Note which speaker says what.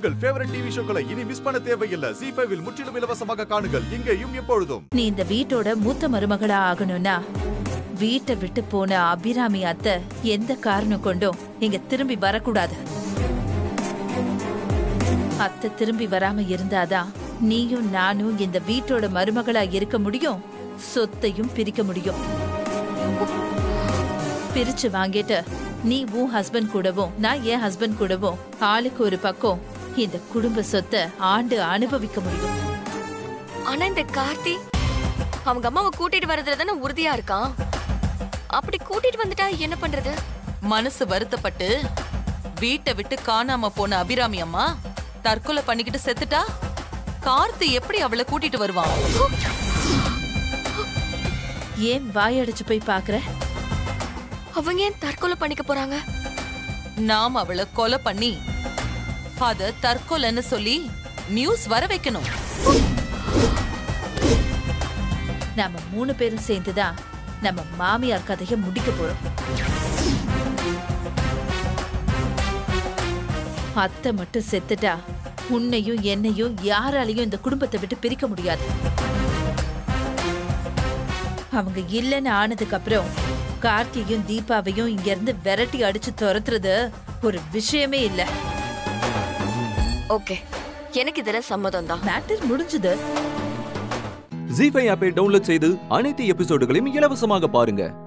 Speaker 1: உங்கள் favourite TV ஷோக்களை இனி miss பண்ண தேவையில்லை ஜி ஃபைவில் முற்றிலும் இலவசமாக காணுங்கள் இங்கேயும் எப்பொழுதும்
Speaker 2: நீ இந்த வீட்டோட மூத்த மருமகளா ஆகணும்னா வீட்டை விட்டு போன அபிராமி அத்தை எந்த காரணம் கொண்டும் இங்க திரும்பி வரக்கூடாது அத்தை திரும்பி வராம இருந்தாதான் நீயும் நானும் இந்த வீட்டோட மருமகளா இருக்க முடியும் சொத்தையும் பிரிக்க முடியும் பிரிச்சு வாங்கிட்டு நீ உன் ஹஸ்பண்ட் கூடவும் நான் என் ஹஸ்பண்ட் கூடவும் ஆளுக்கு ஒரு பக்கம் இந்த குடும்ப சொத்தை ஆண்டு அனுபவிக்க முடியும்
Speaker 3: ஆனா இந்த கார்த்தி அவங்க அம்மாவை கூட்டிட்டு வரதுல தானே உறுதியா இருக்கான் அப்படி கூட்டிட்டு வந்துட்டா என்ன பண்றது
Speaker 4: மனசு வருத்தப்பட்டு வீட்டை விட்டு காணாம போன அபிராமி அம்மா தற்கொலை பண்ணிக்கிட்டு செத்துட்டா கார்த்தி எப்படி அவளை கூட்டிட்டு வருவான்
Speaker 2: ஏன் வாயடிச்சு போய் பாக்குற
Speaker 3: அவங்க ஏன் தற்கொலை பண்ணிக்க போறாங்க
Speaker 4: நாம் அவளை கொலை பண்ணி அத தற்கொலைன்னு சொல்லி நியூஸ் வர வைக்கணும்
Speaker 2: நாம மூணு பேரும் சேர்ந்துதான் நம்ம மாமியார் கதைய முடிக்க போறோம் அத்தை மட்டும் செத்துட்டா உன்னையும் என்னையும் யாராலையும் இந்த குடும்பத்தை விட்டு பிரிக்க முடியாது அவங்க இல்லைன்னு ஆனதுக்கு அப்புறம் கார்த்தியும் தீபாவையும் இங்க இருந்து விரட்டி அடிச்சு துரத்துறது ஒரு விஷயமே இல்ல
Speaker 3: ஓகே எனக்கு இதுல சம்மதம் தான்
Speaker 2: மேட்டர் முடிஞ்சது
Speaker 5: ஜி ஃபைவ் ஆப்பை டவுன்லோட் செய்து அனைத்து எபிசோடுகளையும் இலவசமாக பாருங்க